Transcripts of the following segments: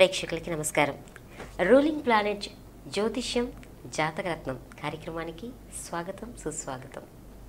ప్రేక్షకులకి నమస్కారం ruling planet జ్యోతిష్యం జాతకరత్నం కార్యక్రమానికి స్వాగతం సుస్వాగతం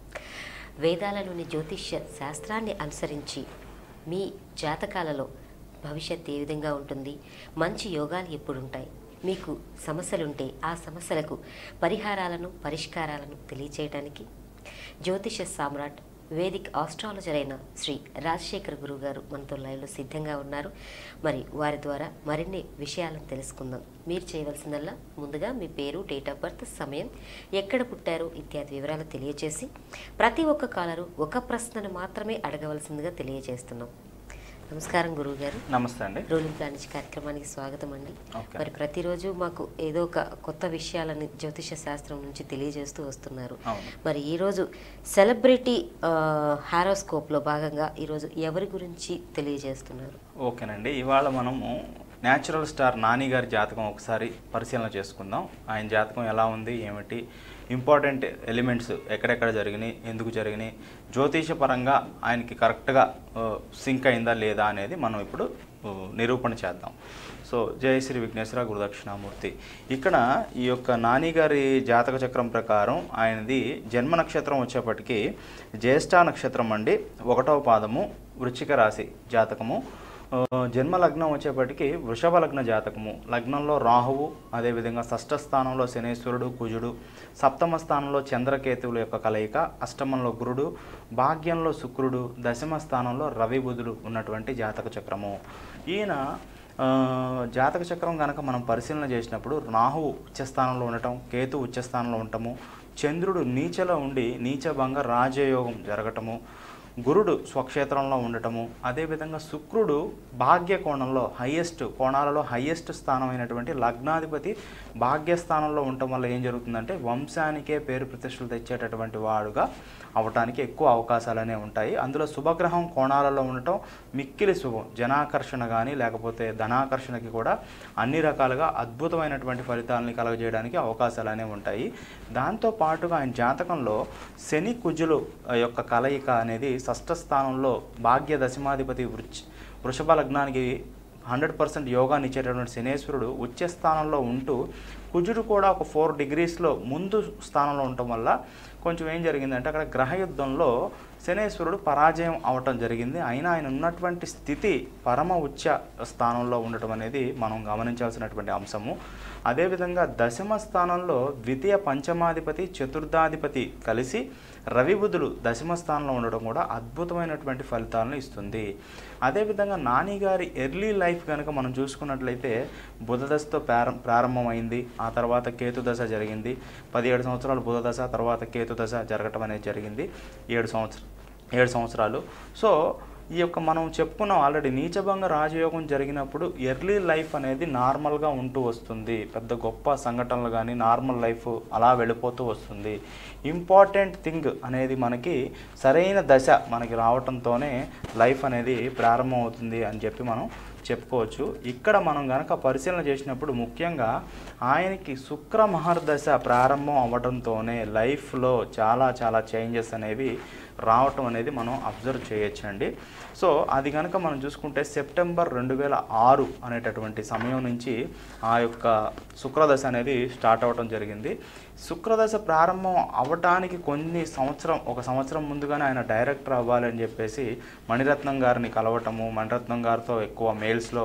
వేదాలలోని జ్యోతిష్య శాస్త్రాన్ని అనుసరించి మీ జాతకాలలో భవిష్యత్ ఏ విధంగా ఉంటుంది మంచి యోగాలు ఎప్పుడు ఉంటాయి మీకు సమస్యలుంటే ఆ సమస్యలకు పరిహారాలను పరిష్కారాలను తెలియచేయడానికి జ్యోతిష సామ్రాట్ వేదిక్ ఆస్ట్రాలజర్ అయిన శ్రీ రాజశేఖర్ గురువు గారు మనతో లైవ్లో సిద్ధంగా ఉన్నారు మరి వారి ద్వారా మరిన్ని విషయాలను తెలుసుకుందాం మీరు చేయవలసిందల్లా ముందుగా మీ పేరు డేట్ ఆఫ్ బర్త్ సమయం ఎక్కడ పుట్టారు ఇత్యాది వివరాలు తెలియజేసి ప్రతి ఒక్క కాలరు ఒక ప్రశ్నను మాత్రమే అడగవలసిందిగా తెలియజేస్తున్నాం నమస్కారం గురువు గారు నమస్తే అండి రూలింగ్ ప్లానిష్ కార్యక్రమానికి స్వాగతం అండి ఓకే. మరి ప్రతిరోజు మాకు ఏదో ఒక కొత్త విషయాలని జ్యోతిష శాస్త్రం నుంచి తెలియజేస్తూ వస్తున్నారు అవును మరి ఈరోజు సెలబ్రిటీ హారోస్కోప్లో భాగంగా ఈరోజు ఎవరి గురించి తెలియజేస్తున్నారు ఓకేనండి ఇవాళ మనము న్యాచురల్ స్టార్ నాని గారి జాతకం ఒకసారి పరిశీలన చేసుకుందాం ఆయన జాతకం ఎలా ఉంది ఏమిటి ఇంపార్టెంట్ ఎలిమెంట్స్ ఎక్కడెక్కడ జరిగినాయి ఎందుకు జరిగినాయి జ్యోతిష పరంగా ఆయనకి కరెక్ట్గా సింక్ అయిందా లేదా అనేది మనం ఇప్పుడు ఆ, నిరూపణ చేద్దాం సో జయ శ్రీ విఘ్నేశ్వర గురుదక్షిణామూర్తి ఇక్కడ ఈ యొక్క నాని గారి జాతక చక్రం ప్రకారం ఆయనది జన్మ నక్షత్రం వచ్చేప్పటికి జ్యేష్ఠ నక్షత్రం అండి ఒకటవ పాదము వృశ్చిక రాశి జాతకము ఆ, జన్మ లగ్నం వచ్చేప్పటికి వృషభ లగ్న జాతకము లగ్నంలో రాహువు అదేవిధంగా షష్ఠ స్థానంలో శనేశ్వరుడు కుజుడు సప్తమ స్థానంలో చంద్రకేతువుల యొక్క కలయిక అష్టమంలో గురుడు భాగ్యంలో శుక్రుడు దశమ స్థానంలో రవి బుధుడు ఉన్నటువంటి జాతక చక్రము ఈయన ఆ, జాతక చక్రం కనుక మనం పరిశీలన చేసినప్పుడు రాహువు ఉచ్చస్థానంలో ఉండటం కేతు ఉచ్చస్థానంలో ఉండటము చంద్రుడు నీచలో ఉండి నీచభంగ రాజయోగం జరగటము గురుడు స్వక్షేత్రంలో ఉండటము అదేవిధంగా శుక్రుడు భాగ్య కోణంలో హయ్యెస్ట్ కోణాలలో హయ్యెస్ట్ స్థానమైనటువంటి లగ్నాధిపతి భాగ్యస్థానంలో ఉండటం వల్ల ఏం జరుగుతుందంటే వంశానికే పేరు ప్రతిష్టలు తెచ్చేటటువంటి వాడుగా అవటానికి ఎక్కువ అవకాశాలనే ఉంటాయి అందులో శుభగ్రహం కోణాలలో ఉండటం మిక్కిలి శుభం జనాకర్షణ కానీ లేకపోతే ధనాకర్షణకి కూడా అన్ని రకాలుగా అద్భుతమైనటువంటి ఫలితాలని కలగజేయడానికి అవకాశాలు అనేవి ఉంటాయి దాంతో పాటుగా ఆయన జాతకంలో శని కుజులు ఆ, యొక్క కలయిక అనేది షష్ఠ స్థానంలో భాగ్య దశమాధిపతి వృచ్ వృషభ లగ్నానికి హండ్రెడ్ పర్సెంట్ యోగాన్ని ఇచ్చేటటువంటి శనేశ్వరుడు ఉచ్చ స్థానంలో ఉంటూ కుజుడు కూడా ఒక ఫోర్ డిగ్రీస్లో ముందు స్థానంలో ఉండటం వల్ల కొంచెం ఏం జరిగిందంటే అక్కడ గ్రహయుద్ధంలో శనేశ్వరుడు పరాజయం అవటం జరిగింది అయినా ఆయన ఉన్నటువంటి స్థితి పరమ ఉచ్చ స్థానంలో ఉండటం అనేది మనం గమనించాల్సినటువంటి అంశము అదేవిధంగా దశమ స్థానంలో ద్వితీయ పంచమాధిపతి చతుర్థాధిపతి కలిసి రవి బుధుడు దశమ స్థానంలో ఉండడం కూడా అద్భుతమైనటువంటి ఫలితాలను ఇస్తుంది అదేవిధంగా నాని గారి ఎర్లీ లైఫ్ కనుక మనం చూసుకున్నట్లయితే బుధ దశతో ప్రారం ప్రారంభమైంది ఆ తర్వాత కేతు దశ జరిగింది పదిహేడు సంవత్సరాలు బుధ దశ తర్వాత కేతు దశ జరగటం అనేది జరిగింది ఏడు సంవత్సరం ఏడు సంవత్సరాలు సో ఈ యొక్క మనం చెప్పుకున్నాం ఆల్రెడీ నీచభంగ రాజయోగం జరిగినప్పుడు ఎర్లీ లైఫ్ అనేది నార్మల్గా ఉంటూ వస్తుంది పెద్ద గొప్ప సంఘటనలు కానీ నార్మల్ లైఫ్ అలా వెళ్ళిపోతూ వస్తుంది ఇంపార్టెంట్ థింగ్ అనేది మనకి సరైన దశ మనకి రావటంతోనే లైఫ్ అనేది ప్రారంభం అవుతుంది అని చెప్పి మనం చెప్పుకోవచ్చు ఇక్కడ మనం గనక పరిశీలన చేసినప్పుడు ముఖ్యంగా ఆయనకి శుక్ర మహర్దశ ప్రారంభం అవ్వడంతోనే లైఫ్లో చాలా చాలా చేంజెస్ అనేవి రావటం అనేది మనం అబ్జర్వ్ చేయొచ్చండి సో అది కనుక మనం చూసుకుంటే సెప్టెంబర్ రెండు వేల ఆరు అనేటటువంటి సమయం నుంచి ఆ యొక్క శుక్రదశ అనేది స్టార్ట్ అవ్వటం జరిగింది శుక్రదశ ప్రారంభం అవ్వటానికి కొన్ని సంవత్సరం ఒక సంవత్సరం ముందుగానే ఆయన డైరెక్టర్ అవ్వాలని చెప్పేసి మణిరత్నం గారిని కలవటము మణిరత్నం గారితో ఎక్కువ మెయిల్స్లో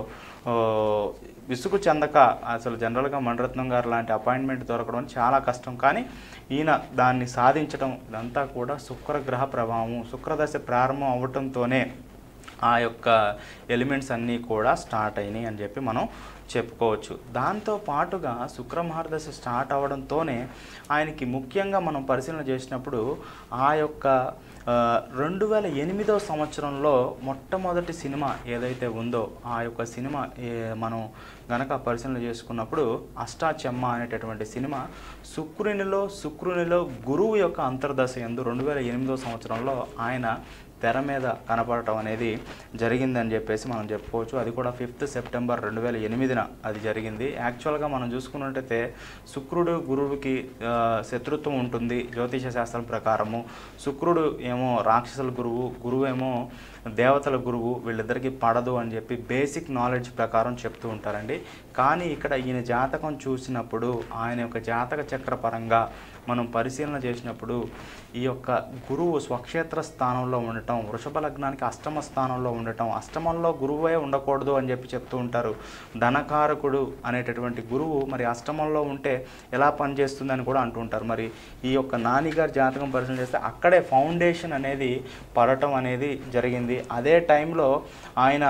విసుగు చెందక అసలు జనరల్గా మణిరత్నం గారు లాంటి అపాయింట్మెంట్ దొరకడం చాలా కష్టం కానీ ఈయన దాన్ని సాధించడం ఇదంతా కూడా శుక్రగ్రహ ప్రభావం శుక్రదశ ప్రారంభం అవ్వటంతోనే ఆ యొక్క ఎలిమెంట్స్ అన్నీ కూడా స్టార్ట్ అయినాయి అని చెప్పి మనం చెప్పుకోవచ్చు దాంతో పాటుగా శుక్రమహారదశ స్టార్ట్ అవ్వడంతోనే ఆయనకి ముఖ్యంగా మనం పరిశీలన చేసినప్పుడు ఆ యొక్క ఆ, రెండు వేల ఎనిమిదో సంవత్సరంలో మొట్టమొదటి సినిమా ఏదైతే ఉందో ఆ యొక్క సినిమా ఏ- మనం గనక పరిశీలన చేసుకున్నప్పుడు అష్టాచెమ్మ అనేటటువంటి సినిమా శుక్రునిలో శుక్రునిలో గురువు యొక్క అంతర్దశ ఎందు రెండు వేల ఎనిమిదో సంవత్సరంలో ఆయన తెర మీద కనపడటం అనేది జరిగిందని చెప్పేసి మనం చెప్పుకోవచ్చు అది కూడా ఫిఫ్త్ సెప్టెంబర్ రెండు వేల ఎనిమిదిన అది జరిగింది యాక్చువల్గా మనం చూసుకున్నట్టయితే శుక్రుడు గురువుకి ఆ, శత్రుత్వం ఉంటుంది జ్యోతిష శాస్త్రం ప్రకారము శుక్రుడు ఏమో రాక్షసుల గురువు గురువు ఏమో దేవతల గురువు వీళ్ళిద్దరికి పడదు అని చెప్పి బేసిక్ నాలెడ్జ్ ప్రకారం చెప్తూ ఉంటారండి కానీ ఇక్కడ ఈయన జాతకం చూసినప్పుడు ఆయన యొక్క జాతక చక్ర పరంగా మనం పరిశీలన చేసినప్పుడు ఈ యొక్క గురువు స్వక్షేత్ర స్థానంలో ఉండటం వృషభ లగ్నానికి అష్టమ స్థానంలో ఉండటం అష్టమంలో గురువే ఉండకూడదు అని చెప్పి చెప్తూ ఉంటారు ధనకారకుడు అనేటటువంటి గురువు మరి అష్టమంలో ఉంటే ఎలా పనిచేస్తుందని కూడా అంటూ ఉంటారు మరి ఈ యొక్క నానిగారి జాతకం పరిశీలన చేస్తే అక్కడే ఫౌండేషన్ అనేది పడటం అనేది జరిగింది అదే టైంలో ఆయన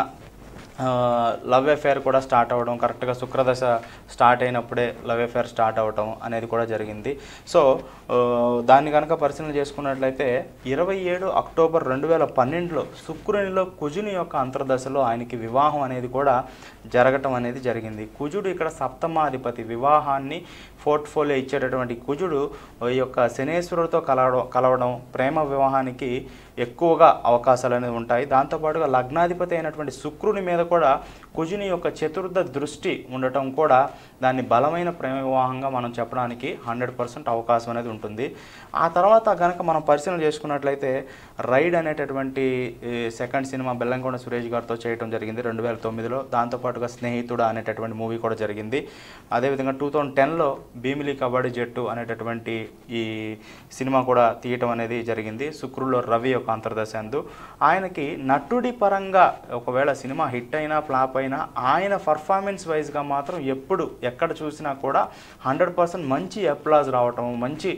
లవ్ అఫేర్ కూడా స్టార్ట్ అవ్వడం కరెక్ట్గా శుక్రదశ స్టార్ట్ అయినప్పుడే లవ్ అఫేర్ స్టార్ట్ అవ్వడం అనేది కూడా జరిగింది సో ఆ, దాన్ని కనుక పరిశీలన చేసుకున్నట్లయితే ఇరవై ఏడు అక్టోబర్ రెండు వేల పన్నెండులో శుక్రునిలో కుజుని యొక్క అంతర్దశలో ఆయనకి వివాహం అనేది కూడా జరగటం అనేది జరిగింది కుజుడు ఇక్కడ సప్తమాధిపతి వివాహాన్ని పోర్ట్ఫోలియో ఇచ్చేటటువంటి కుజుడు ఈ యొక్క శనేశ్వరుడితో కలవడం కలవడం ప్రేమ వివాహానికి ఎక్కువగా అవకాశాలు అనేవి ఉంటాయి దాంతోపాటుగా లగ్నాధిపతి అయినటువంటి శుక్రుని మీద కూడా కుజుని యొక్క చతుర్థ దృష్టి ఉండటం కూడా దాన్ని బలమైన ప్రేమ వివాహంగా మనం చెప్పడానికి హండ్రెడ్ పర్సెంట్ అవకాశం అనేది ఉంటుంది ఆ తర్వాత కనుక మనం పరిశీలన చేసుకున్నట్లయితే రైడ్ అనేటటువంటి ఈ సెకండ్ సినిమా బెల్లంకొండ సురేష్ గారితో చేయడం జరిగింది రెండు వేల తొమ్మిదిలో దాంతోపాటుగా స్నేహితుడు అనేటటువంటి మూవీ కూడా జరిగింది అదేవిధంగా టూ థౌజండ్ టెన్లో భీమిలి కబడ్డీ జట్టు అనేటటువంటి ఈ సినిమా కూడా తీయటం అనేది జరిగింది శుక్రుల్లో రవి యొక్క అంతర్దశ అందు ఆయనకి నటుడి పరంగా ఒకవేళ సినిమా హిట్ అయినా ఫ్లాప్ అయినా ఆయన పర్ఫార్మెన్స్ వైజ్గా మాత్రం ఎప్పుడు ఎక్కడ చూసినా కూడా హండ్రెడ్ పర్సెంట్ మంచి అప్లాజ్ రావటం మంచి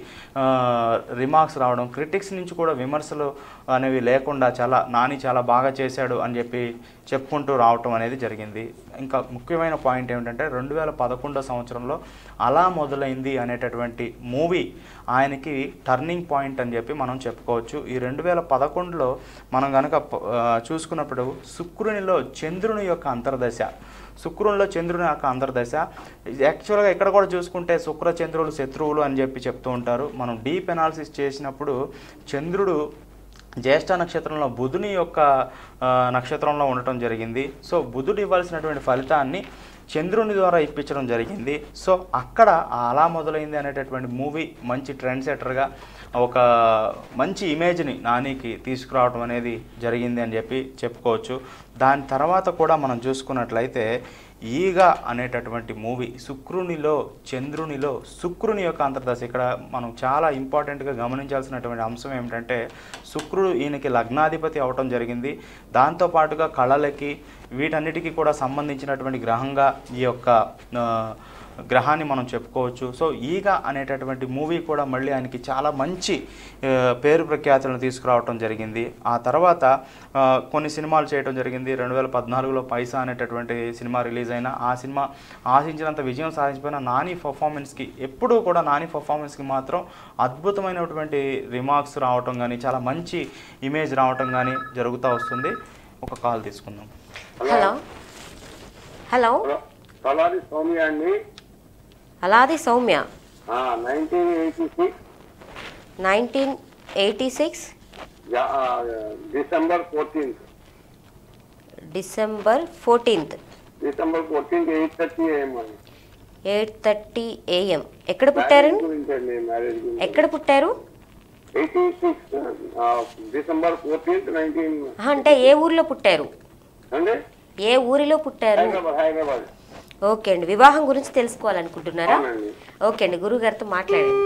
రిమార్క్స్ రావడం క్రిటిక్స్ నుంచి కూడా విమర్శలు అనేవి లేకుండా చాలా నాని చాలా బాగా చేశాడు అని చెప్పి చెప్పుకుంటూ రావటం అనేది జరిగింది ఇంకా ముఖ్యమైన పాయింట్ ఏమిటంటే రెండు వేల పదకొండో సంవత్సరంలో అలా మొదలైంది అనేటటువంటి మూవీ ఆయనకి టర్నింగ్ పాయింట్ అని చెప్పి మనం చెప్పుకోవచ్చు ఈ రెండు వేల పదకొండులో మనం కనుక చూసుకున్నప్పుడు శుక్రునిలో చంద్రుని యొక్క అంతర్దశ శుక్రునిలో చంద్రుని యొక్క అంతర్దశ యాక్చువల్గా ఇక్కడ కూడా చూసుకుంటే శుక్ర చంద్రులు శత్రువులు అని చెప్పి చెప్తూ ఉంటారు మనం డీప్ ఎనాలిసిస్ చేసినప్పుడు చంద్రుడు జ్యేష్ఠ నక్షత్రంలో బుధుని యొక్క ఆ, నక్షత్రంలో ఉండటం జరిగింది సో బుధుడు ఇవ్వాల్సినటువంటి ఫలితాన్ని చంద్రుని ద్వారా ఇప్పించడం జరిగింది సో అక్కడ ఆ అలా మొదలైంది అనేటటువంటి మూవీ మంచి ట్రెండ్ సెటర్గా ఒక మంచి ఇమేజ్ని నానికి తీసుకురావడం అనేది జరిగింది అని చెప్పి చెప్పుకోవచ్చు దాని తర్వాత కూడా మనం చూసుకున్నట్లయితే ఈగ అనేటటువంటి మూవీ శుక్రునిలో చంద్రునిలో శుక్రుని యొక్క అంతర్దశ ఇక్కడ మనం చాలా ఇంపార్టెంట్గా గమనించాల్సినటువంటి అంశం ఏమిటంటే శుక్రుడు ఈయనకి లగ్నాధిపతి అవటం జరిగింది దాంతోపాటుగా కళలకి వీటన్నిటికీ కూడా సంబంధించినటువంటి గ్రహంగా ఈ యొక్క ఆ, గ్రహాన్ని మనం చెప్పుకోవచ్చు సో ఈగ అనేటటువంటి మూవీ కూడా మళ్ళీ ఆయనకి చాలా మంచి ఆ, పేరు ప్రఖ్యాతులను తీసుకురావటం జరిగింది ఆ తర్వాత ఆ, కొన్ని సినిమాలు చేయడం జరిగింది రెండు వేల పద్నాలుగులో పైసా అనేటటువంటి సినిమా రిలీజ్ అయిన ఆ సినిమా ఆశించినంత విజయం సాధించిపోయిన నాని పర్ఫార్మెన్స్కి ఎప్పుడూ కూడా నాని పర్ఫార్మెన్స్కి మాత్రం అద్భుతమైనటువంటి రిమార్క్స్ రావటం కానీ చాలా మంచి ఇమేజ్ రావటం కానీ జరుగుతూ వస్తుంది ఒక కాల్ తీసుకుందాం హలో హలో కలారి సౌమ్య అండి అలాది Soumya nineteen eighty six nineteen eighty six December fourteenth December fourteenth December fourteenth eight thirty AM అండి ఎయిట్ థర్టీ ఏఎం ఎక్కడ పుట్టారు మ్యారేజ్ గురించి అండి మ్యారేజ్ గురించి ఎక్కడ పుట్టారు eighty six December fourteenth nineteen ఆహా, అంటే ఏ ఊర్లో పుట్టారు అండి ఏ ఊరిలో పుట్టారు హైదరాబాద్ హైదరాబాద్ ఓకే అండి వివాహం గురించి తెలుసుకోవాలనుకుంటున్నారా అవునండి ఓకే అండి గురుగారితో మాట్లాడండి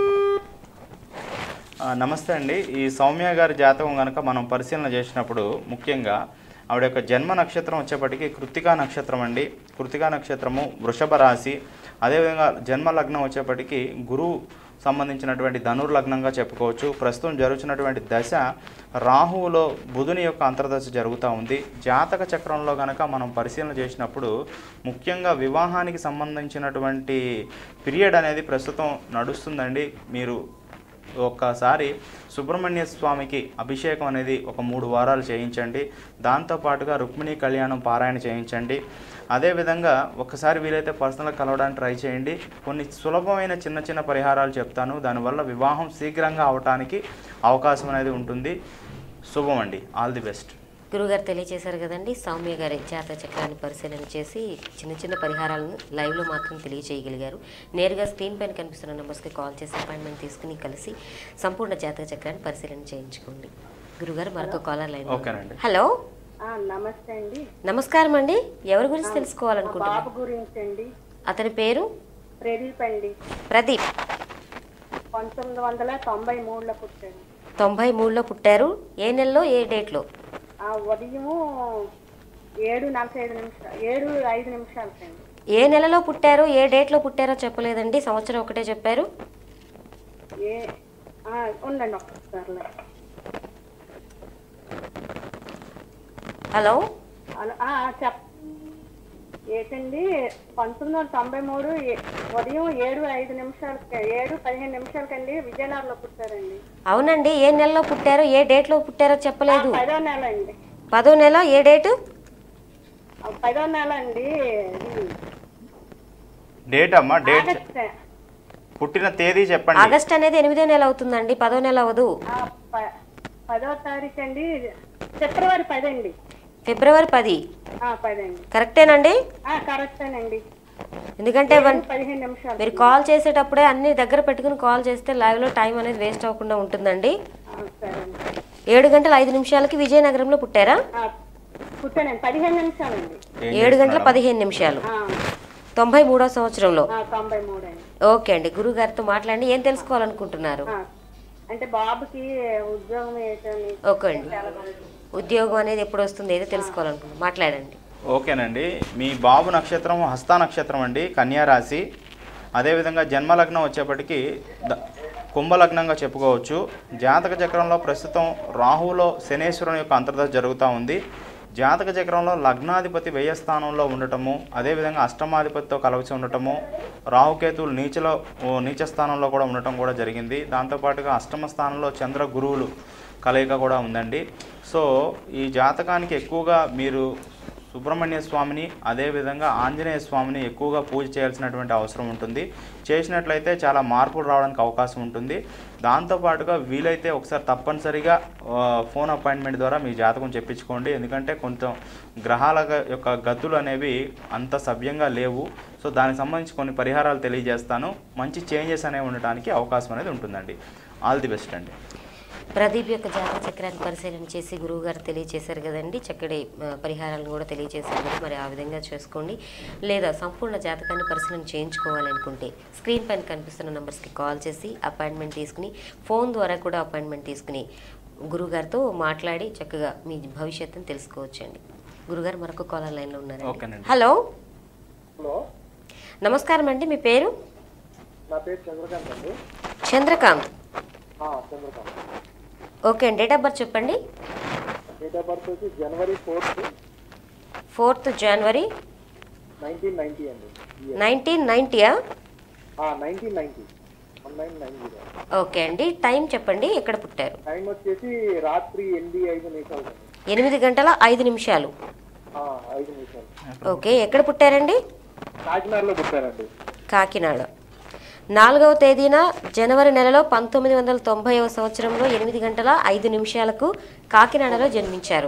ఆ, నమస్తే అండి ఈ సౌమ్య గారి జాతకం కనుక మనం పరిశీలన చేసినప్పుడు ముఖ్యంగా ఆవిడ యొక్క జన్మ నక్షత్రం వచ్చేప్పటికి కృతికా నక్షత్రం అండి కృతికా నక్షత్రము వృషభ రాశి అదేవిధంగా జన్మ లగ్నం వచ్చేప్పటికి గురువు సంబంధించినటువంటి ధనుర్లగ్నంగా చెప్పుకోవచ్చు ప్రస్తుతం జరుగుతున్నటువంటి దశ రాహువులో బుధుని యొక్క అంతర్దశ జరుగుతూ ఉంది జాతక చక్రంలో కనుక మనం పరిశీలన చేసినప్పుడు ముఖ్యంగా వివాహానికి సంబంధించినటువంటి పీరియడ్ అనేది ప్రస్తుతం నడుస్తుందండి మీరు ఒక్కసారి సుబ్రహ్మణ్య స్వామికి అభిషేకం అనేది ఒక మూడు వారాలు చేయించండి దాంతోపాటుగా రుక్మిణి కళ్యాణం పారాయణ చేయించండి అదేవిధంగా ఒకసారి వీలైతే పర్సనల్గా కలవడానికి ట్రై చేయండి కొన్ని సులభమైన చిన్న చిన్న పరిహారాలు చెప్తాను దానివల్ల వివాహం శీఘ్రంగా అవటానికి అవకాశం అనేది ఉంటుంది శుభం అండి ఆల్ ది బెస్ట్ గురుగారు తెలియజేశారు కదండి సౌమ్య గారి జాతక చక్రాన్ని పరిశీలన చేసి చిన్న చిన్న పరిహారాలను లైవ్లో మాత్రం తెలియజేయగలిగారు నేరుగా స్క్రీన్ పైన కనిపిస్తున్న నెంబర్స్కి కాల్ చేసి అపాయింట్మెంట్ తీసుకుని కలిసి సంపూర్ణ జాతక చక్రాన్ని పరిశీలన చేయించుకోండి గురుగారు మరొక కాలర్ లైన్ ఓకేనండి. హలో ఆ, నమస్తే అండి నమస్కారం అండి ఎవరి గురించి మా తెలుసుకోవాలనుకుంటున్నారు బాబు గురించి అండి అతని పేరు ప్రదీప్ అండి ప్రదీప్ పంతొమ్మిది వందల తొంభై మూడులో పుట్టాడు తొంభై మూడులో పుట్టారు ఏ నెలలో ఏ డేట్లో ఆ ఉదయము ఏడు నలభై ఐదు నిమిషాలు ఏడు ఐదు నిమిషాలకండి ఏ నెలలో పుట్టారో ఏ డేట్లో పుట్టారో చెప్పలేదండి సంవత్సరం ఒకటే చెప్పారు ఏ ఆ, ఉండండి ఒక్కసారిలే హలో అలా ఆ, ఆ, చెప్ ఏంటండి పంతొమ్మిది వందల తొంభై మూడు ఏ- ఉదయం ఏడు ఐదు నిమిషాలకి ఏడు పదిహేను నిమిషాలకండి విజయనగరంలో పుట్టారండి అవునండి ఏ నెలలో పుట్టారో ఏ డేట్లో పుట్టారో ఆ, చెప్పలేదు పదో నెల అండి పదో నెల ఏ డేటు ఆ, పదో నెల అండి ఇది డేట్ అమ్మా డేట్ ఆగస్ట్ పుట్టిన తేదీ చెప్పండి ఆగస్ట్ అనేది ఎనిమిదో నెల అవుతుందండి పదో నెల అవ్వదు ఆ, ప- పదో తారీఖు అండి ఫిబ్రవరి పదండి ఫిబ్రవరి పది ఆ, పదండి కరెక్టేనండి ఆ, కరెక్టేనండి ఎందుకంటే వన్- పదిహేను నిమిషాలు మీరు కాల్ చేసేటప్పుడే అన్ని దగ్గర పెట్టుకుని కాల్ చేస్తే లైవ్లో టైం అనేది వేస్ట్ అవ్వకుండా ఉంటుందండి ఆ, సరే అండి ఏడు గంటల ఐదు నిమిషాలకి విజయనగరంలో పుట్టారా ఆ, పుట్టానండి పదిహేను నిమిషాలండి ఏం ఏడు గంటల చేస్తున్నారు? పదిహేను నిమిషాలు ఆ, తొంభై మూడో సంవత్సరంలో ఆ, తొంభై మూడు అండి ఓకే అండి గురువు గారితో మాట్లాడి ఏం తెలుసుకోవాలనుకుంటున్నారు ఆ, అంటే బాబుకి ఉద్యోగం ఏంటని ఓకే అండి ఉద్యోగం అనేది ఎప్పుడు వస్తుంది ఏదో తెలుసుకోవాలనుకుంటున్నారు మాట్లాడండి ఓకేనండి మీ బాబు నక్షత్రం హస్త నక్షత్రం అండి కన్యా రాశి అదేవిధంగా జన్మలగ్నం వచ్చేప్పటికి ద- కుంభలగ్నంగా చెప్పుకోవచ్చు జాతక చక్రంలో ప్రస్తుతం రాహులో శనేశ్వరుని యొక్క అంతర్దశ జరుగుతూ ఉంది జాతక చక్రంలో లగ్నాధిపతి వ్యయ స్థానంలో ఉండటము అదేవిధంగా అష్టమాధిపతితో కలవచి ఉండటము రాహుకేతువులు నీచలో ఓ నీచ స్థానంలో కూడా ఉండటం కూడా జరిగింది దాంతోపాటుగా అష్టమ స్థానంలో చంద్ర గురువులు కలయిక కూడా ఉందండి సో ఈ జాతకానికి ఎక్కువగా మీరు సుబ్రహ్మణ్య స్వామిని అదేవిధంగా ఆంజనేయ స్వామిని ఎక్కువగా పూజ చేయాల్సినటువంటి అవసరం ఉంటుంది చేసినట్లయితే చాలా మార్పులు రావడానికి అవకాశం ఉంటుంది దాంతోపాటుగా వీలైతే ఒకసారి తప్పనిసరిగా ఆ, ఫోన్ అపాయింట్మెంట్ ద్వారా మీ జాతకం చెప్పించుకోండి ఎందుకంటే కొంచెం గ్రహాల గ- యొక్క గతులు అనేవి అంత సవ్యంగా లేవు సో దానికి సంబంధించి కొన్ని పరిహారాలు తెలియజేస్తాను మంచి చేంజెస్ అనేవి ఉండడానికి అవకాశం అనేది ఉంటుందండి ఆల్ ది బెస్ట్ అండి ప్రదీప్ యొక్క జాతక చక్రాన్ని పరిశీలన చేసి గురువు గారు తెలియజేశారు కదండి చక్కటి ఆ, పరిహారాలను కూడా తెలియజేశారు కదా మరి ఆ విధంగా చేసుకోండి లేదా సంపూర్ణ జాతకాన్ని పరిశీలన చేయించుకోవాలనుకుంటే స్క్రీన్ పైన కనిపిస్తున్న నెంబర్స్కి కాల్ చేసి అపాయింట్మెంట్ తీసుకుని ఫోన్ ద్వారా కూడా అపాయింట్మెంట్ తీసుకుని గురువుగారితో మాట్లాడి చక్కగా మీ భవిష్యత్తును తెలుసుకోవచ్చండి గురుగారు మరొక కాలర్ లైన్లో ఉన్నారు ఓకేనండి. హలో హలో నమస్కారం అండి మీ పేరు నా పేరు చంద్రకాంత్ అండి చంద్రకాంత్ ఆ, చంద్రకాంత్ ఓకే అండి డేట్ ఆఫ్ బర్త్ చెప్పండి డేట్ ఆఫ్ బర్త్ వచ్చి జనవరి ఫోర్త్ ఫోర్త్ జనవరి నైన్టీన్ నైన్టీ అండి నైన్టీన్ నైంటీయా nineteen ninety one nine nine zero okay అండి టైం చెప్పండి ఎక్కడ పుట్టారు టైం వచ్చేసి రాత్రి ఎనిమిది ఐదు నిమిషాలు అండి ఎనిమిది గంటల ఐదు నిమిషాలు ఆ, ఐదు నిమిషాలు ఓకే ఎక్కడ పుట్టారండి కాకినాడలో పుట్టారండి కాకినాడ నాలుగవ తేదీన జనవరి నెలలో పంతొమ్మిది వందల తొంభైవ సంవత్సరంలో ఎనిమిది గంటల ఐదు నిమిషాలకు కాకినాడలో జన్మించారు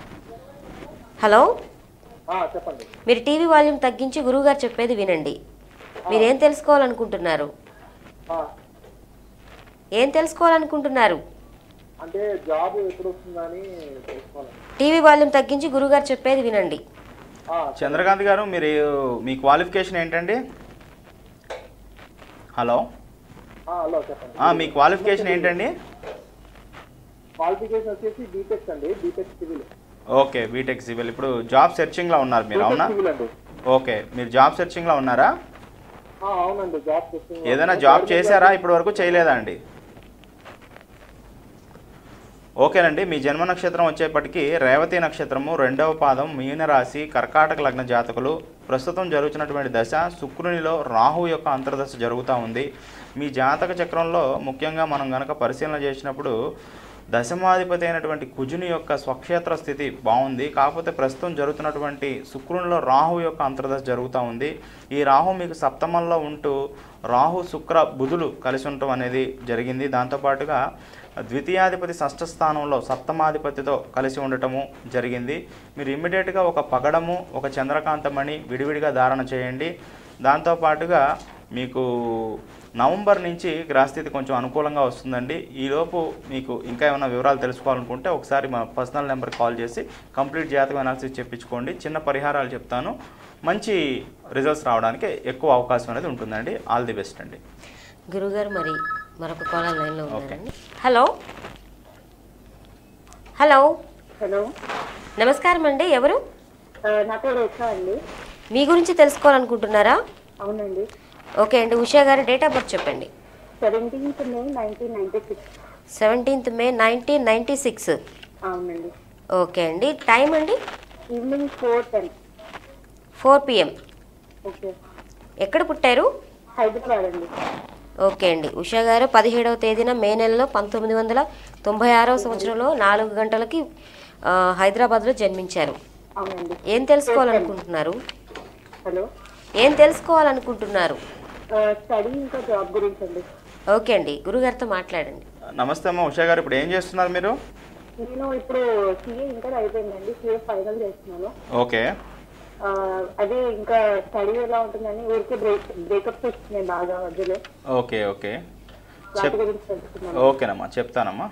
హలో ఆ, చెప్పండి మీరు టీవీ వాల్యూమ్ తగ్గించి గురువుగారు చెప్పేది వినండి మీరేం తెలుసుకోవాలనుకుంటున్నారు ఆ, ఏం తెలుసుకోవాలనుకుంటున్నారు అంటే జాబ్ ఎప్పుడు వస్తుందని తెలుసుకోవాలండి టీవీ వాల్యూమ్ తగ్గించి గురువుగారు చెప్పేది వినండి ఆ, చంద్రకాంత్ గారు మీరు మీ క్వాలిఫికేషన్ ఏంటండి హలో ఆ, హలో చెప్పండి ఆ, మీ క్వాలిఫికేషన్ ఏంటండి క్వాలిఫికేషన్ వచ్చేసి బీటెక్ అండి BTech civil okay BTech civil ఇప్పుడు జాబ్ సెర్చింగ్లో ఉన్నారు మీరు అవునా సివిల్ అండి ఓకే మీరు జాబ్ సెర్చింగ్లో ఉన్నారా ఆ, అవునండి జాబ్ చేస్తుంది ఏదైనా జాబ్ చేశారా ఇప్పటి వరకు చేయలేదా అండి ఓకేనండి మీ జన్మ నక్షత్రం వచ్చేప్పటికి రేవతి నక్షత్రము రెండవ పాదం మీనరాశి కర్కాటక లగ్న జాతకులు ప్రస్తుతం జరుగుతున్నటువంటి దశ శుక్రునిలో రాహు యొక్క అంతర్దశ జరుగుతూ ఉంది మీ జాతక చక్రంలో ముఖ్యంగా మనం గనక పరిశీలన చేసినప్పుడు దశమాధిపతి అయినటువంటి కుజుని యొక్క స్వక్షేత్ర స్థితి బాగుంది కాకపోతే ప్రస్తుతం జరుగుతున్నటువంటి శుక్రునిలో రాహు యొక్క అంతర్దశ జరుగుతూ ఉంది ఈ రాహు మీకు సప్తమంలో ఉంటూ రాహు శుక్ర బుధులు కలిసి ఉండటం అనేది జరిగింది దాంతోపాటుగా ద్వితీయాధిపతి షష్ఠ స్థానంలో సప్తమాధిపతితో కలిసి ఉండటము జరిగింది మీరు ఇమ్మీడియట్గా ఒక పగడము ఒక చంద్రకాంతమణి విడివిడిగా ధారణ చేయండి దాంతోపాటుగా మీకు నవంబర్ నుంచి గ్రహస్థితి కొంచెం అనుకూలంగా వస్తుందండి ఈలోపు మీకు ఇంకా ఏమైనా వివరాలు తెలుసుకోవాలనుకుంటే ఒకసారి మా పర్సనల్ నెంబర్ కాల్ చేసి కంప్లీట్ జాతకం అనాలిసిస్ చెప్పించుకోండి చిన్న పరిహారాలు చెప్తాను మంచి రిజల్ట్స్ రావడానికి ఎక్కువ అవకాశం అనేది ఉంటుందండి ఆల్ ది బెస్ట్ అండి గురుగారు మరి మరొక కాలర్ లైన్లో ఉన్నారండి హలో హలో హలో నమస్కారం అండి ఎవరు ఆ, నా పేరు ఉషా అండి మీ గురించి తెలుసుకోవాలనుకుంటున్నారా అవునండి ఓకే అండి ఉషా గారి డేట్ ఆఫ్ బర్త్ చెప్పండి seventeenth May nineteen ninety six seventeenth May nineteen ninety six అవునండి ఓకే అండి టైం అండి evening four ten four PM okay ఎక్కడ పుట్టారు హైదరాబాద్ అండి ఓకే అండి ఉషా గారు పదిహేడవ తేదీన మే నెలలో పంతొమ్మిది వందల తొంభై ఆరవ సంవత్సరంలో నాలుగు గంటలకి ఆ, హైదరాబాద్లో జన్మించారు అవునండి ఏం తెలుసుకోవాలనుకుంటున్నారు హలో ఏం తెలుసుకోవాలనుకుంటున్నారు స్టడీ ఇంకా జాబ్ గురించి అండి ఓకే అండి గురుగారితో మాట్లాడండి నమస్తే అమ్మ ఉషా గారు ఇప్పుడు ఏం చేస్తున్నారు మీరు నేను ఇప్పుడు సిఏ ఇంటర్ అయిపోయిందండి సిఏ ఫైనల్ చేస్తున్నాను ఓకే ఆ, అదే ఇంకా స్టడీ ఎలా ఉంటుందని ఊరికే బ్రేక్ బ్రేకప్స్ వస్తున్నాయి బాగా మధ్యలో ఓకే ఓకే వాటి చెప్ గురించి తెలుసుకున్నాను ఓకేనమ్మా చెప్తానమ్మా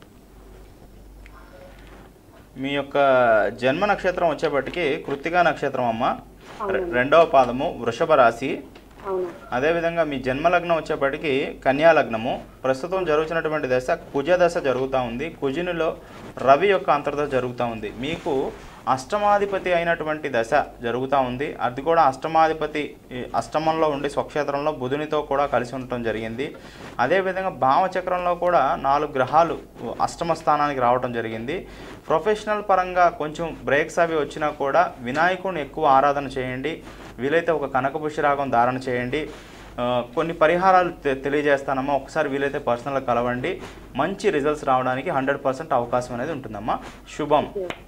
మీ యొక్క జన్మ నక్షత్రం వచ్చేపటికి కృత్తికా నక్షత్రం అమ్మ రె- రెండవ పాదము వృషభ రాశి అవునా అదేవిధంగా మీ జన్మలగ్నం వచ్చేప్పటికి కన్యా లగ్నము ప్రస్తుతం జరుగుతున్నటువంటి దశ కుజ దశ జరుగుతూ ఉంది కుజునిలో రవి యొక్క అంతర్దశ జరుగుతూ ఉంది మీకు అష్టమాధిపతి అయినటువంటి దశ జరుగుతూ ఉంది అది కూడా అష్టమాధిపతి ఈ అష్టమంలో ఉండి స్వక్షేత్రంలో బుధునితో కూడా కలిసి ఉండటం జరిగింది అదేవిధంగా భావచక్రంలో కూడా నాలుగు గ్రహాలు అష్టమ స్థానానికి రావడం జరిగింది ప్రొఫెషనల్ పరంగా కొంచెం బ్రేక్స్ అవి వచ్చినా కూడా వినాయకుడిని ఎక్కువ ఆరాధన చేయండి వీలైతే ఒక కనకపుష్యరాగం ధారణ చేయండి ఆ, కొన్ని పరిహారాలు తె- తెలియజేస్తానమ్మా ఒకసారి వీలైతే పర్సనల్గా కలవండి మంచి రిజల్ట్స్ రావడానికి హండ్రెడ్ పర్సెంట్ అవకాశం అనేది ఉంటుందమ్మా శుభం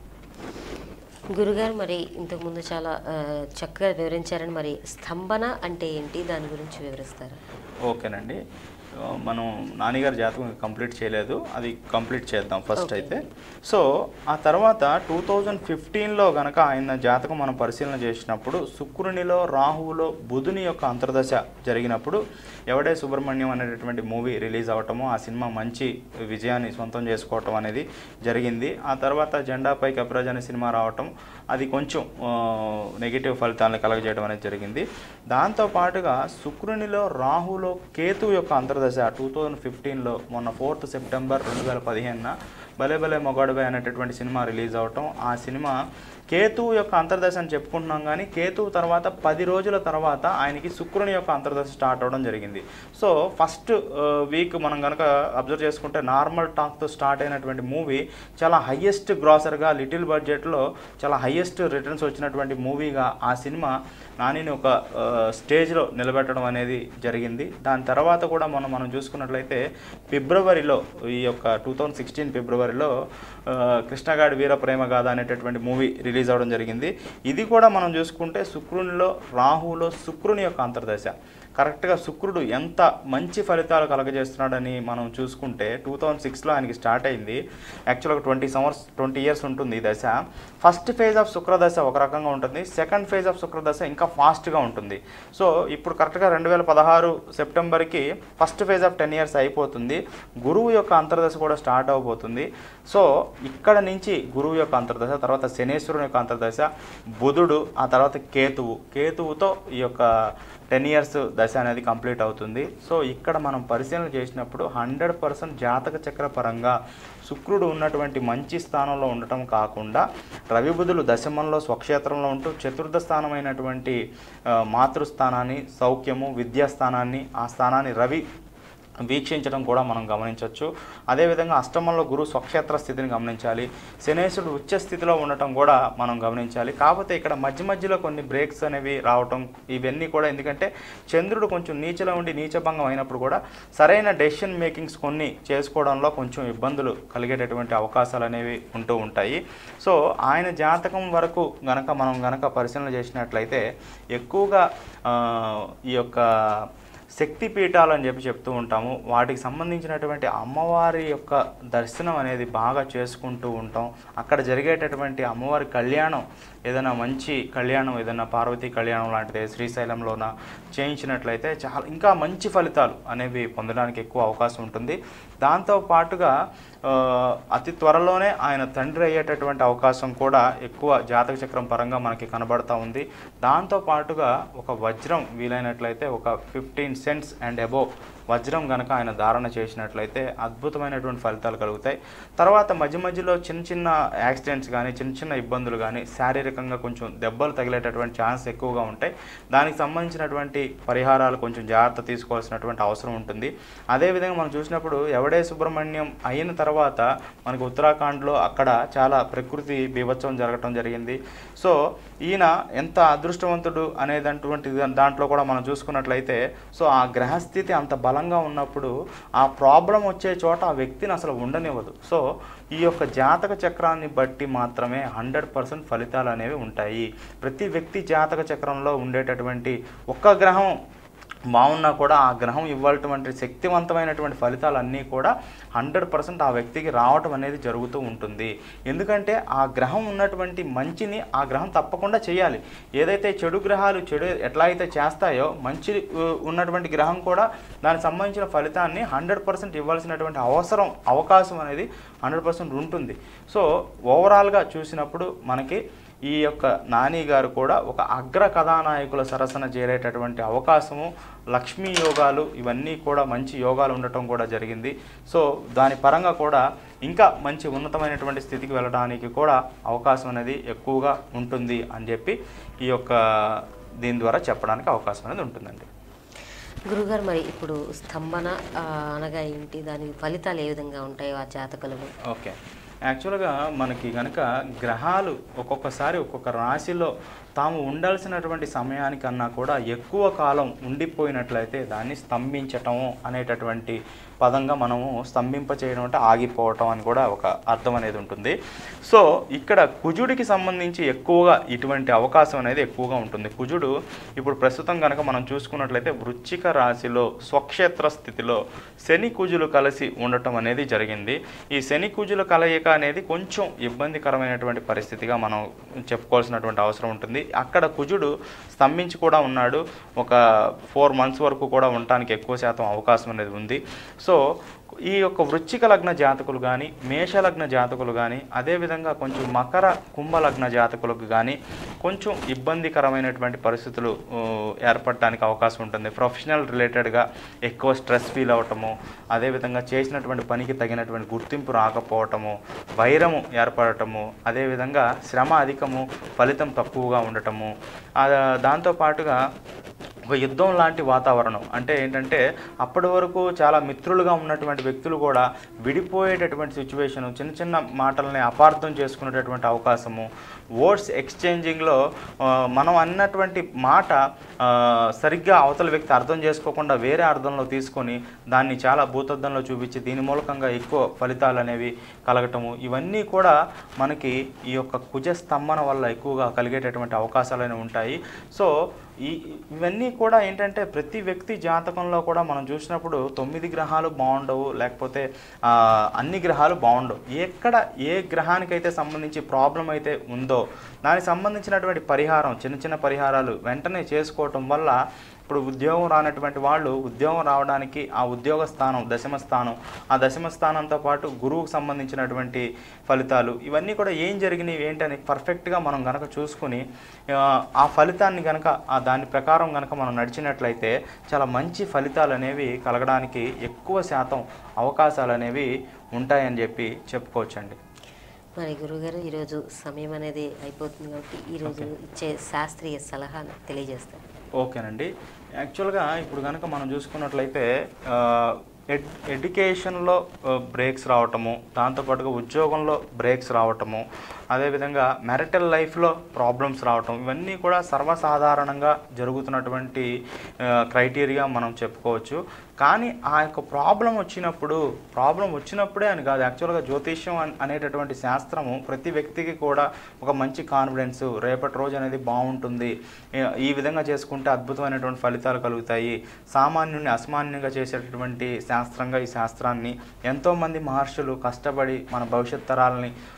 గురుగారు మరి ఇంతకుముందు చాలా ఆ, చక్కగా వివరించారని మరి స్తంభన అంటే ఏంటి దాని గురించి వివరిస్తారు ఓకేనండి ఆ, మనం నాన్నగారి జాతకం కంప్లీట్ చేయలేదు అది కంప్లీట్ చేద్దాం ఫస్ట్ Okay. అయితే సో ఆ తర్వాత టూ థౌజండ్ ఫిఫ్టీన్లో గనక ఆయన జాతకం మనం పరిశీలన చేసినప్పుడు శుక్రునిలో రాహువులో బుధుని యొక్క అంతర్దశ జరిగినప్పుడు ఎవడే సుబ్రహ్మణ్యం అనేటటువంటి మూవీ రిలీజ్ అవ్వటము ఆ సినిమా మంచి విజయాన్ని సొంతం చేసుకోవటం అనేది జరిగింది ఆ తర్వాత జెండాపై కపిరాజ్ అనే సినిమా రావటం అది కొంచెం నెగిటివ్ ఫలితాలను కలగజేయడం అనేది జరిగింది దాంతో పాటుగా శుక్రునిలో రాహులో కేతు యొక్క అంతర్దశ టూ థౌజండ్ ఫిఫ్టీన్లో మొన్న ఫోర్త్ సెప్టెంబర్ రెండు వేల పదిహేనున భలే భలే మొగాడుబై అనేటటువంటి సినిమా రిలీజ్ అవటం ఆ సినిమా కేతువు యొక్క అంతర్దశ అని చెప్పుకుంటున్నాం కానీ కేతువు తర్వాత పది రోజుల తర్వాత ఆయనకి శుక్రుని యొక్క అంతర్దశ స్టార్ట్ అవడం జరిగింది సో ఫస్ట్ వీక్ మనం కనుక అబ్జర్వ్ చేసుకుంటే నార్మల్ టాక్తో స్టార్ట్ అయినటువంటి మూవీ చాలా హయ్యెస్ట్ గ్రాసర్గా లిటిల్ బడ్జెట్లో చాలా హయ్యెస్ట్ రిటర్న్స్ వచ్చినటువంటి మూవీగా ఆ సినిమా నానిని ఒక ఆ, స్టేజ్లో నిలబెట్టడం అనేది జరిగింది దాని తర్వాత కూడా మనం మనం చూసుకున్నట్లయితే ఫిబ్రవరిలో ఈ యొక్క టూ థౌజండ్ సిక్స్టీన్ ఫిబ్రవరిలో ఆ, కృష్ణగాడి వీర ప్రేమ గాథ అనేటటువంటి మూవీ రిలీజ్ అవ్వడం జరిగింది ఇది కూడా మనం చూసుకుంటే శుక్రునిలో రాహులో శుక్రుని యొక్క అంతర్దశ కరెక్ట్గా శుక్రుడు ఎంత మంచి ఫలితాలు కలగజేస్తున్నాడని మనం చూసుకుంటే టూ థౌజండ్ సిక్స్లో ఆయనకి స్టార్ట్ అయింది యాక్చువల్గా ట్వంటీ సంవత్స ట్వంటీ ఇయర్స్ ఉంటుంది ఈ దశ ఫస్ట్ ఫేజ్ ఆఫ్ శుక్రదశ ఒక రకంగా ఉంటుంది సెకండ్ ఫేజ్ ఆఫ్ శుక్రదశ ఇంకా ఫాస్ట్గా ఉంటుంది సో ఇప్పుడు కరెక్ట్గా రెండు వేల పదహారు సెప్టెంబర్కి first phase of ten years అయిపోతుంది గురువు యొక్క అంతర్దశ కూడా స్టార్ట్ అవబోతుంది సో ఇక్కడ నుంచి గురువు యొక్క అంతర్దశ తర్వాత శనేశ్వరుని యొక్క అంతర్దశ బుధుడు ఆ తర్వాత కేతువు కేతువుతో ఈ యొక్క టెన్ ఇయర్స్ దశ అనేది కంప్లీట్ అవుతుంది సో ఇక్కడ మనం పరిశీలన చేసినప్పుడు హండ్రెడ్ పర్సెంట్ జాతక చక్ర పరంగా శుక్రుడు ఉన్నటువంటి మంచి స్థానంలో ఉండటం కాకుండా రవి బుధులు దశమంలో స్వక్షేత్రంలో ఉంటూ చతుర్థ స్థానమైనటువంటి ఆ, మాతృస్థానాన్ని సౌఖ్యము విద్యాస్థానాన్ని ఆ స్థానాన్ని రవి వీక్షించడం కూడా మనం గమనించవచ్చు అదేవిధంగా అష్టమంలో గురు స్వక్షేత్ర స్థితిని గమనించాలి శనేశ్వరుడు ఉచ్చ స్థితిలో ఉండటం కూడా మనం గమనించాలి కాకపోతే ఇక్కడ మధ్య మధ్యలో కొన్ని బ్రేక్స్ అనేవి రావటం ఇవన్నీ కూడా ఎందుకంటే చంద్రుడు కొంచెం నీచలో ఉండి నీచభంగం అయినప్పుడు కూడా సరైన డెసిషన్ మేకింగ్స్ కొన్ని చేసుకోవడంలో కొంచెం ఇబ్బందులు కలిగేటటువంటి అవకాశాలు అనేవి ఉంటూ ఉంటాయి సో ఆయన జాతకం వరకు గనక మనం గనక పరిశీలన చేసినట్లయితే ఎక్కువగా ఆ, ఈ యొక్క శక్తి పీఠాలు అని చెప్పి చెప్తూ ఉంటాము వాటికి సంబంధించినటువంటి అమ్మవారి యొక్క దర్శనం అనేది బాగా చేసుకుంటూ ఉంటాం అక్కడ జరిగేటటువంటి అమ్మవారి కళ్యాణం ఏదైనా మంచి కళ్యాణం ఏదైనా పార్వతీ కళ్యాణం లాంటిది శ్రీశైలంలోన చేయించినట్లయితే చాలా ఇంకా మంచి ఫలితాలు అనేవి పొందడానికి ఎక్కువ అవకాశం ఉంటుంది దాంతో పాటుగా ఆ, అతి త్వరలోనే ఆయన తండ్రి అయ్యేటటువంటి అవకాశం కూడా ఎక్కువ జాతక చక్రం పరంగా మనకి కనబడతా ఉంది దాంతో పాటుగా ఒక వజ్రం వీలైనట్లయితే ఒక ఫిఫ్టీన్ సెంట్స్ అండ్ అబోవ్ వజ్రం గనక ఆయన ధారణ చేసినట్లయితే అద్భుతమైనటువంటి ఫలితాలు కలుగుతాయి తర్వాత మధ్య మధ్యలో చిన్న చిన్న యాక్సిడెంట్స్ కానీ చిన్న చిన్న ఇబ్బందులు కానీ శారీరకంగా కొంచెం దెబ్బలు తగిలేటటువంటి ఛాన్స్ ఎక్కువగా ఉంటాయి దానికి సంబంధించినటువంటి పరిహారాలు కొంచెం జాగ్రత్త తీసుకోవాల్సినటువంటి అవసరం ఉంటుంది అదేవిధంగా మనం చూసినప్పుడు ఎవడే సుబ్రహ్మణ్యం అయిన తర్వాత మనకు ఉత్తరాఖండ్లో అక్కడ చాలా ప్రకృతి బీభత్సవం జరగటం జరిగింది సో ఈయన ఎంత అదృష్టవంతుడు అనేటటువంటి దాంట్లో కూడా మనం చూసుకున్నట్లయితే సో ఆ గ్రహస్థితి అంత బలంగా ఉన్నప్పుడు ఆ ప్రాబ్లం వచ్చే చోట ఆ వ్యక్తిని అసలు ఉండనివ్వదు సో ఈ యొక్క జాతక చక్రాన్ని బట్టి మాత్రమే హండ్రెడ్ పర్సెంట్ ఫలితాలు అనేవి ఉంటాయి ప్రతి వ్యక్తి జాతక చక్రంలో ఉండేటటువంటి ఒక్క గ్రహం బాగున్నా కూడా ఆ గ్రహం ఇవ్వాల్టువంటి శక్తివంతమైనటువంటి ఫలితాలన్నీ కూడా హండ్రెడ్ పర్సెంట్ ఆ వ్యక్తికి రావటం అనేది జరుగుతూ ఉంటుంది ఎందుకంటే ఆ గ్రహం ఉన్నటువంటి మంచిని ఆ గ్రహం తప్పకుండా చేయాలి ఏదైతే చెడు గ్రహాలు చెడు ఎట్లా అయితే చేస్తాయో మంచి ఉ, ఉన్నటువంటి గ్రహం కూడా దానికి సంబంధించిన ఫలితాన్ని హండ్రెడ్ పర్సెంట్ ఇవ్వాల్సినటువంటి అవసరం అవకాశం అనేది హండ్రెడ్ పర్సెంట్ ఉంటుంది సో ఓవరాల్గా చూసినప్పుడు మనకి ఈ యొక్క నాని గారు కూడా ఒక అగ్ర కథానాయకుల సరసన చేరేటటువంటి అవకాశము లక్ష్మీ యోగాలు ఇవన్నీ కూడా మంచి యోగాలు ఉండటం కూడా జరిగింది సో దాని పరంగా కూడా ఇంకా మంచి ఉన్నతమైనటువంటి స్థితికి వెళ్ళడానికి కూడా అవకాశం అనేది ఎక్కువగా ఉంటుంది అని చెప్పి ఈ యొక్క దీని ద్వారా చెప్పడానికి అవకాశం అనేది ఉంటుందండి గురుగారు మరి ఇప్పుడు స్తంభన ఆ, అనగా ఏంటి దాని ఫలితాలు ఏ విధంగా ఉంటాయో ఆ జాతకులకు ఓకే యాక్చువల్గా మనకి కనుక గ్రహాలు ఒక్కొక్కసారి ఒక్కొక్క రాశిలో తాము ఉండాల్సినటువంటి సమయానికన్నా కూడా ఎక్కువ కాలం ఉండిపోయినట్లయితే దాన్ని స్తంభించటం అనేటటువంటి పదంగా మనము స్తంభింప చేయడం అంటే ఆగిపోవటం అని కూడా ఒక అర్థం అనేది ఉంటుంది సో ఇక్కడ కుజుడికి సంబంధించి ఎక్కువగా ఇటువంటి అవకాశం అనేది ఎక్కువగా ఉంటుంది కుజుడు ఇప్పుడు ప్రస్తుతం కనుక మనం చూసుకున్నట్లయితే వృశ్చిక రాశిలో స్వక్షేత్ర స్థితిలో శని కుజులు కలిసి ఉండటం అనేది జరిగింది ఈ శని కుజుల కలయిక అనేది కొంచెం ఇబ్బందికరమైనటువంటి పరిస్థితిగా మనం చెప్పుకోవాల్సినటువంటి అవసరం ఉంటుంది అక్కడ కుజుడు స్తంభించి కూడా ఉన్నాడు ఒక ఫోర్ మంత్స్ వరకు కూడా ఉండటానికి ఎక్కువ శాతం అవకాశం అనేది ఉంది సో ఈ యొక్క వృశ్చిక లగ్న జాతకులు కానీ మేషలగ్న జాతకులు కానీ అదేవిధంగా కొంచెం మకర కుంభ లగ్న జాతకులకు కానీ కొంచెం ఇబ్బందికరమైనటువంటి పరిస్థితులు ఊ, ఏర్పడటానికి అవకాశం ఉంటుంది ప్రొఫెషనల్ రిలేటెడ్గా ఎక్కువ స్ట్రెస్ ఫీల్ అవ్వటము అదేవిధంగా చేసినటువంటి పనికి తగినటువంటి గుర్తింపు రాకపోవటము వైరము ఏర్పడటము అదేవిధంగా శ్రమ అధికము ఫలితం తక్కువగా ఉండటము ఆ, దాంతోపాటుగా ఒక యుద్ధం లాంటి వాతావరణం అంటే ఏంటంటే అప్పటి వరకు చాలా మిత్రులుగా ఉన్నటువంటి వ్యక్తులు కూడా విడిపోయేటటువంటి సిచ్యువేషన్ చిన్న చిన్న మాటల్ని అపార్థం చేసుకునేటటువంటి అవకాశము వర్డ్స్ ఎక్స్చేంజింగ్లో ఆ, మనం అన్నటువంటి మాట ఆ, సరిగ్గా అవతల వ్యక్తి అర్థం చేసుకోకుండా వేరే అర్థంలో తీసుకొని దాన్ని చాలా భూతద్దంలో చూపించి దీని మూలకంగా ఎక్కువ ఫలితాలు అనేవి కలగటము ఇవన్నీ కూడా మనకి ఈ యొక్క కుజ స్తంభన వల్ల ఎక్కువగా కలిగేటటువంటి అవకాశాలు అనేవి ఉంటాయి సో ఈ ఇవన్నీ కూడా ఏంటంటే ప్రతి వ్యక్తి జాతకంలో కూడా మనం చూసినప్పుడు తొమ్మిది గ్రహాలు బాగుండవు లేకపోతే ఆ, అన్ని గ్రహాలు బాగుండవు ఎక్కడ ఏ గ్రహానికైతే సంబంధించి ప్రాబ్లం అయితే ఉందో దానికి సంబంధించినటువంటి పరిహారం చిన్న చిన్న పరిహారాలు వెంటనే చేసుకోవటం వల్ల ఇప్పుడు ఉద్యోగం రానటువంటి వాళ్ళు ఉద్యోగం రావడానికి ఆ ఉద్యోగ స్థానం దశమ స్థానం ఆ దశమ స్థానంతో పాటు గురువుకు సంబంధించినటువంటి ఫలితాలు ఇవన్నీ కూడా ఏం జరిగినాయి ఏంటని పర్ఫెక్ట్గా మనం గనక చూసుకుని ఆ, ఆ ఫలితాన్ని గనక ఆ దాని ప్రకారం గనక మనం నడిచినట్లయితే చాలా మంచి ఫలితాలు అనేవి కలగడానికి ఎక్కువ శాతం అవకాశాలు అనేవి ఉంటాయని చెప్పి చెప్పుకోవచ్చండి మరి గురుగారు ఈరోజు సమయం అనేది అయిపోతుంది కాబట్టి ఈరోజు ఇచ్చే శాస్త్రీయ సలహా తెలియజేస్తారు ఓకేనండి యాక్చువల్గా ఇప్పుడు కనుక మనం చూసుకున్నట్లయితే ఆ, ఎడ్ ఎడ్యుకేషన్లో బ్రేక్స్ రావటము దాంతోపాటుగా ఉద్యోగంలో బ్రేక్స్ రావటము అదేవిధంగా మ్యారిటల్ లైఫ్లో ప్రాబ్లమ్స్ రావటం ఇవన్నీ కూడా సర్వసాధారణంగా జరుగుతున్నటువంటి క్రైటీరియా మనం చెప్పుకోవచ్చు కానీ ఆ యొక్క ప్రాబ్లం వచ్చినప్పుడు ప్రాబ్లం వచ్చినప్పుడే అని కాదు యాక్చువల్గా జ్యోతిష్యం అన్- అనేటటువంటి శాస్త్రము ప్రతి వ్యక్తికి కూడా ఒక మంచి కాన్ఫిడెన్స్ రేపటి రోజు అనేది బాగుంటుంది ఏ- ఈ విధంగా చేసుకుంటే అద్భుతమైనటువంటి ఫలితాలు కలుగుతాయి సామాన్యుని అసామాన్యంగా చేసేటటువంటి శాస్త్రంగా ఈ శాస్త్రాన్ని ఎంతోమంది మహర్షులు కష్టపడి మన భవిష్యత్ తరాలని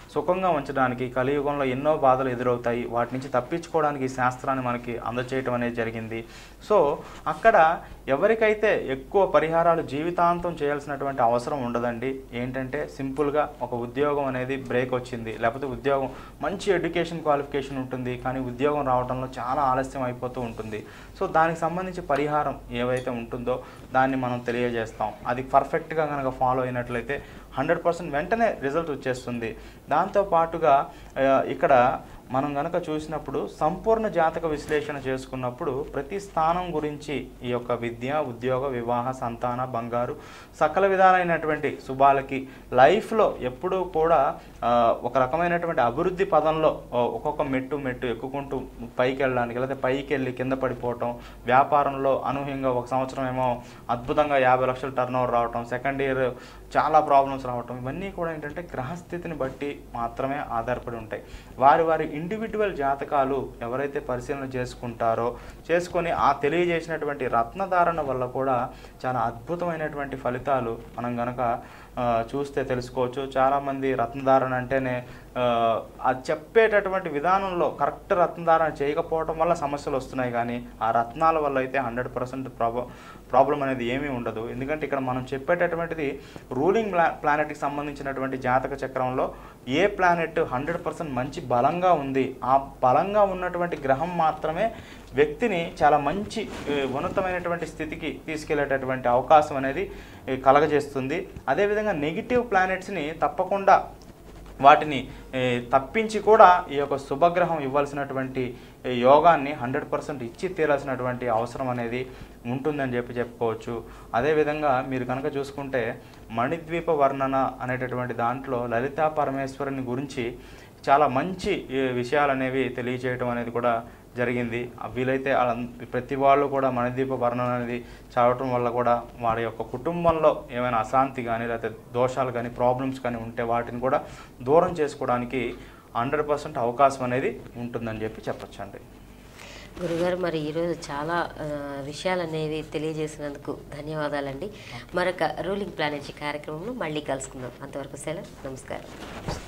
సుఖంగా ఉంచడానికి కలియుగంలో ఎన్నో బాధలు ఎదురవుతాయి వాటి నుంచి తప్పించుకోవడానికి ఈ శాస్త్రాన్ని మనకి అందచేయటం అనేది జరిగింది సో అక్కడ ఎవరికైతే ఎక్కువ పరిహారాలు జీవితాంతం చేయాల్సినటువంటి అవసరం ఉండదండి ఏంటంటే సింపుల్గా ఒక ఉద్యోగం అనేది బ్రేక్ వచ్చింది లేకపోతే ఉద్యోగం మంచి ఎడ్యుకేషన్ క్వాలిఫికేషన్ ఉంటుంది కానీ ఉద్యోగం రావడంలో చాలా ఆలస్యం అయిపోతూ ఉంటుంది సో దానికి సంబంధించి పరిహారం ఏవైతే ఉంటుందో దాన్ని మనం తెలియజేస్తాం అది పర్ఫెక్ట్గా కనుక ఫాలో అయినట్లయితే హండ్రెడ్ పర్సెంట్ వెంటనే రిజల్ట్ వచ్చేస్తుంది దాంతో పాటుగా ఆ, ఇక్కడ మనం గనక చూసినప్పుడు సంపూర్ణ జాతక విశ్లేషణ చేసుకున్నప్పుడు ప్రతి స్థానం గురించి ఈ యొక్క విద్య ఉద్యోగ వివాహ సంతాన బంగారు సకల విధాలైనటువంటి శుభాలకి లైఫ్లో ఎప్పుడూ కూడా ఆ, ఒక రకమైనటువంటి అభివృద్ధి పదంలో ఆ, ఒక్కొక్క మెట్టు మెట్టు ఎక్కుకుంటూ పైకి వెళ్ళడానికి లేకపోతే పైకి వెళ్ళి కింద పడిపోవటం వ్యాపారంలో అనూహ్యంగా ఒక సంవత్సరం ఏమో అద్భుతంగా యాభై లక్షలు టర్న్ ఓవర్ రావటం సెకండ్ ఇయర్ చాలా ప్రాబ్లమ్స్ రావటం ఇవన్నీ కూడా ఏంటంటే గ్రహస్థితిని బట్టి మాత్రమే ఆధారపడి ఉంటాయి వారి వారి ఇండివిజువల్ జాతకాలు ఎవరైతే పరిశీలన చేసుకుంటారో చేసుకొని ఆ తెలియజేసినటువంటి రత్నధారణ వల్ల కూడా చాలా అద్భుతమైనటువంటి ఫలితాలు మనం గనక ఆ, చూస్తే తెలుసుకోవచ్చు చాలామంది రత్నధారణ అంటేనే ఆ, అది చెప్పేటటువంటి విధానంలో కరెక్ట్ రత్నధారణ చేయకపోవడం వల్ల సమస్యలు వస్తున్నాయి కానీ ఆ రత్నాల వల్ల అయితే హండ్రెడ్ పర్సెంట్ ప్రాబ్లం ప్రాబ్లం అనేది ఏమీ ఉండదు ఎందుకంటే ఇక్కడ మనం చెప్పేటటువంటిది రూలింగ్ ప్లా ప్లానెట్కి సంబంధించినటువంటి జాతక చక్రంలో ఏ ప్లానెట్ హండ్రెడ్ పర్సెంట్ మంచి బలంగా ఉంది ఆ బలంగా ఉన్నటువంటి గ్రహం మాత్రమే వ్యక్తిని చాలా మంచి ఏ, ఉన్నతమైనటువంటి స్థితికి తీసుకెళ్లేటటువంటి అవకాశం అనేది ఏ, కలగజేస్తుంది అదేవిధంగా నెగిటివ్ ప్లానెట్స్ని తప్పకుండా వాటిని ఏ, తప్పించి కూడా ఈ యొక్క శుభగ్రహం ఇవ్వాల్సినటువంటి ఏ, యోగాన్ని హండ్రెడ్ పర్సెంట్ ఇచ్చి తీరాల్సినటువంటి అవసరం అనేది ఉంటుందని చెప్పి చెప్పుకోవచ్చు అదేవిధంగా మీరు కనుక చూసుకుంటే మణిద్వీప వర్ణన అనేటటువంటి దాంట్లో లలితా పరమేశ్వరుని గురించి చాలా మంచి ఏ, విషయాలు అనేవి తెలియజేయడం అనేది కూడా జరిగింది ఆ వీలైతే వాళ్ళం- ప్రతి వాళ్ళు కూడా మణిదీప వర్ణన అనేది చదవటం వల్ల కూడా వారి యొక్క కుటుంబంలో ఏమైనా అశాంతి కానీ లేకపోతే దోషాలు కానీ ప్రాబ్లమ్స్ కానీ ఉంటే వాటిని కూడా దూరం చేసుకోవడానికి హండ్రెడ్ పర్సెంట్ అవకాశం అనేది ఉంటుందని చెప్పి చెప్పొచ్చండి గురుగారు మరి ఈరోజు చాలా ఆ, విషయాలు అనేవి తెలియజేసినందుకు ధన్యవాదాలండి మరొక రూలింగ్ ప్లానెట్ కార్యక్రమంలో మళ్ళీ కలుసుకుందాం అంతవరకు సెలవు నమస్కారం